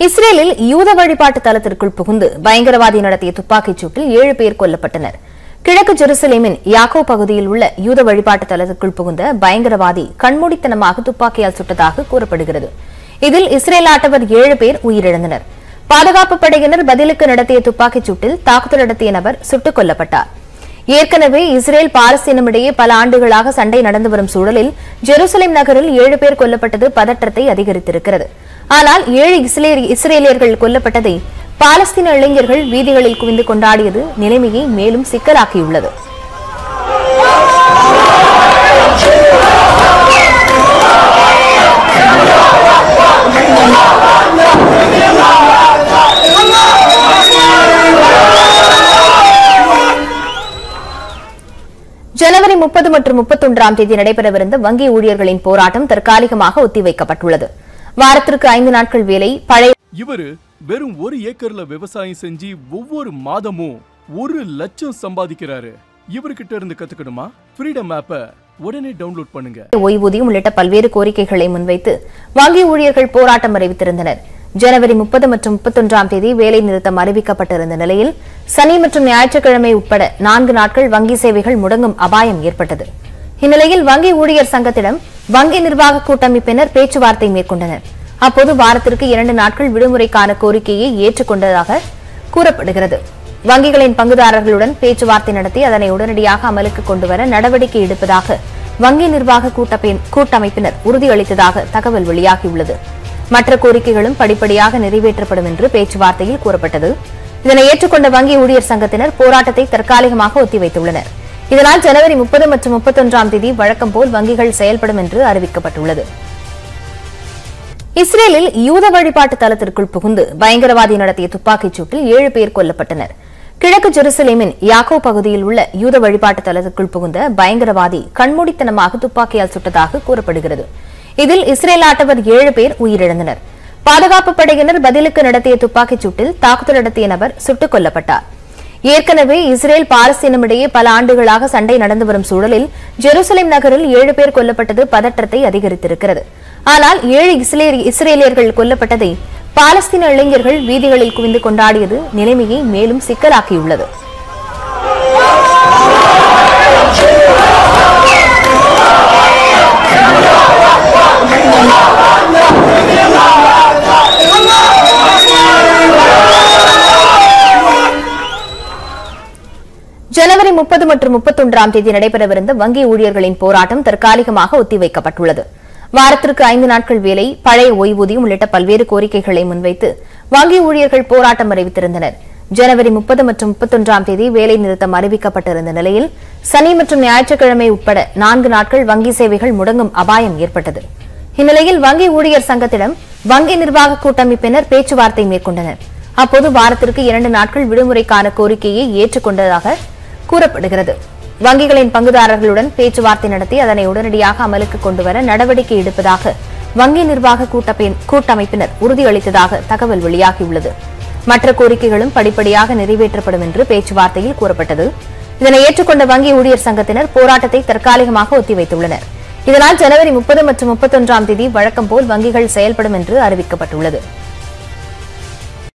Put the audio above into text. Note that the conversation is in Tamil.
இஸ்ரேலில் யூத வழிபாட்டு தலத்திற்குள் புகுந்து பயங்கரவாதி நடத்திய துப்பாக்கிச் சூட்டில் ஏழு பேர் கொல்லப்பட்டனர் கிழக்கு ஜெருசலேமின் யாக்கோ பகுதியில் உள்ள யூத வழிபாட்டு தலத்திற்குள் புகுந்த பயங்கரவாதி கண்மூடித்தனமாக துப்பாக்கியால் சுட்டதாக கூறப்படுகிறது இதில் இஸ்ரேல் நாட்டவர் ஏழு பேர் உயிரிழந்தனர் பாதுகாப்பு படையினர் பதிலுக்கு நடத்திய துப்பாக்கிச் சூட்டில் தாக்குதல் நடத்திய நபர் சுட்டுக் கொல்லப்பட்டார் ஏற்கனவே இஸ்ரேல் பாலஸ்தீனமிடையே பல ஆண்டுகளாக சண்டை நடந்து வரும் சூழலில் ஜெருசலேம் நகரில் ஏழு பேர் கொல்லப்பட்டது பதற்றத்தை அதிகரித்திருக்கிறது ஆனால் ஏழு இஸ்ரேலி- இஸ்ரேலியர்கள் கொல்லப்பட்டதை பாலஸ்தீன இளைஞர்கள் வீதிகளில் குவிந்து கொண்டாடியது நிலைமையை மேலும் சிக்கலாக்கியுள்ளது ஜனவரி முப்பது மற்றும் முப்பத்தொன்றாம் தேதி நடைபெறவிருந்த வங்கி ஊழியர்களின் போராட்டம் தற்காலிகமாக ஒத்திவைக்கப்பட்டுள்ளது வாரத்திற்கு ஐந்து நாட்கள் வேலை பழைய இவரு வெறும் ஒரு ஏக்கர்ல விவசாயம் செஞ்சு ஒவ்வொரு மாதமும் ஒரு லட்சம் சம்பாதிக்கிறாரு இவர்கிட்ட இருந்து கத்துக்கணுமா ஃப்ரீடம் ஆப்ப உடனே டவுன்லோட் பண்ணுங்க ஓய்வூதியம் உள்ளிட்ட பல்வேறு கோரிக்கைகளை முன்வைத்து வங்கி ஊழியர்கள் போராட்டம் அறிவித்திருந்தனர் ஜனவரி முப்பது மற்றும் முப்பத்தொன்றாம் தேதி வேலை நிறுத்தம் அறிவிக்கப்பட்டிருந்த நிலையில் சனி மற்றும் ஞாயிற்றுக்கிழமை உட்பட நான்கு நாட்கள் வங்கி சேவைகள் முடங்கும் அபாயம் ஏற்பட்டது இந்நிலையில் வங்கி ஊழியர் சங்கத்திடம் வங்கி நிர்வாக கூட்டமைப்பினர் பேச்சுவார்த்தை மேற்கொண்டனர் அப்போது வாரத்திற்கு இரண்டு நாட்கள் விடுமுறைக்கான கோரிக்கையை ஏற்றுக்கொண்டதாக கூறப்படுகிறது வங்கிகளின் பங்குதாரர்களுடன் பேச்சுவார்த்தை நடத்தி அதனை உடனடியாக அமலுக்கு கொண்டுவர நடவடிக்கை எடுப்பதாக வங்கி நிர்வாக கூட்டப்பை- கூட்டமைப்பினர் உறுதியளித்ததாக தகவல் வெளியாகியுள்ளது மற்ற கோரிக்கைகளும் படிப்படியாக நிறைவேற்றப்படும் என்று பேச்சுவார்த்தையில் கூறப்பட்டது இதனை ஏற்றுக்கொண்ட வங்கி ஊழியர் சங்கத்தினர் போராட்டத்தை தற்காலிகமாக ஒத்திவைத்துள்ளனர் இதனால் ஜனவரி முப்பது மற்றும் முப்பத்தொன்றாம் தேதி வழக்கம் போல் வங்கிகள் செயல்படும் என்று அறிவிக்கப்பட்டுள்ளது இஸ்ரேலில் யூத வழிபாட்டு தலத்திற்குள் புகுந்து பயங்கரவாதி நடத்திய துப்பாக்கிச் சூட்டில் ஏழு பேர் கொல்லப்பட்டனர் கிழக்கு ஜெருசலேமின் யாக்கோ பகுதியில் உள்ள யூத வழிபாட்டு தலத்திற்குள் புகுந்த பயங்கரவாதி கண்மூடித்தனமாக துப்பாக்கியால் சுட்டதாக கூறப்படுகிறது இதில் இஸ்ரேல் நாட்டவர் ஏழு பேர் உயிரிழந்தனர் பாதுகாப்பு படையினர் பதிலுக்கு நடத்திய துப்பாக்கிச் சூட்டில் தாக்குதல் நடத்திய நபர் சுட்டுக் கொல்லப்பட்டார் ஏற்கனவே இஸ்ரேல் பாலஸ்தீனமிடையே பல ஆண்டுகளாக சண்டை நடந்து வரும் சூழலில் ஜெருசலேம் நகரில் ஏழு பேர் கொல்லப்பட்டது பதற்றத்தை அதிகரித்திருக்கிறது ஆனால் ஏழு இஸ்ரேலி- இஸ்ரேலியர்கள் கொல்லப்பட்டதை பாலஸ்தீன இளைஞர்கள் வீதிகளில் குவிந்து கொண்டாடியது நிலைமையை மேலும் சிக்கலாக்கியுள்ளது ஜனவரி முப்பது மற்றும் முப்பத்தொன்றாம் தேதி நடைபெறவிருந்த வங்கி ஊழியர்களின் போராட்டம் தற்காலிகமாக ஒத்திவைக்கப்பட்டுள்ளது வாரத்திற்கு ஐந்து நாட்கள் வேலை பழைய ஓய்வூதியம் உள்ளிட்ட பல்வேறு கோரிக்கைகளை முன்வைத்து வங்கி ஊழியர்கள் போராட்டம் அறிவித்திருந்தனர் ஜனவரி முப்பது மற்றும் முப்பத்தொன்றாம் தேதி வேலை நிறுத்தம் அறிவிக்கப்பட்டிருந்த நிலையில் சனி மற்றும் ஞாயிற்றுக்கிழமை உட்பட நான்கு நாட்கள் வங்கி சேவைகள் முடங்கும் அபாயம் ஏற்பட்டது இந்நிலையில் வங்கி ஊழியர் சங்கத்திடம் வங்கி நிர்வாக கூட்டமைப்பினர் பேச்சுவார்த்தை மேற்கொண்டனர் அப்போது வாரத்திற்கு இரண்டு நாட்கள் விடுமுறைக்கான கோரிக்கையை ஏற்றுக்கொண்டதாக கூறப்படுகிறது வங்கிகளின் பங்குதாரர்களுடன் பேச்சுவார்த்தை நடத்தி அதனை உடனடியாக அமலுக்கு கொண்டுவர நடவடிக்கை எடுப்பதாக வங்கி நிர்வாக கூட்டப்பை- கூட்டமைப்பினர் உறுதியளித்ததாக தகவல் வெளியாகியுள்ளது மற்ற கோரிக்கைகளும் படிப்படியாக நிறைவேற்றப்படும் என்று பேச்சுவார்த்தையில் கூறப்பட்டது இதனை ஏற்றுக்கொண்ட வங்கி ஊழியர் சங்கத்தினர் போராட்டத்தை தற்காலிகமாக ஒத்திவைத்துள்ளனர் இதனால் ஜனவரி முப்பது மற்றும் முப்பத்தொன்றாம் தேதி வழக்கம் போல் வங்கிகள் செயல்படும் என்று அறிவிக்கப்பட்டுள்ளது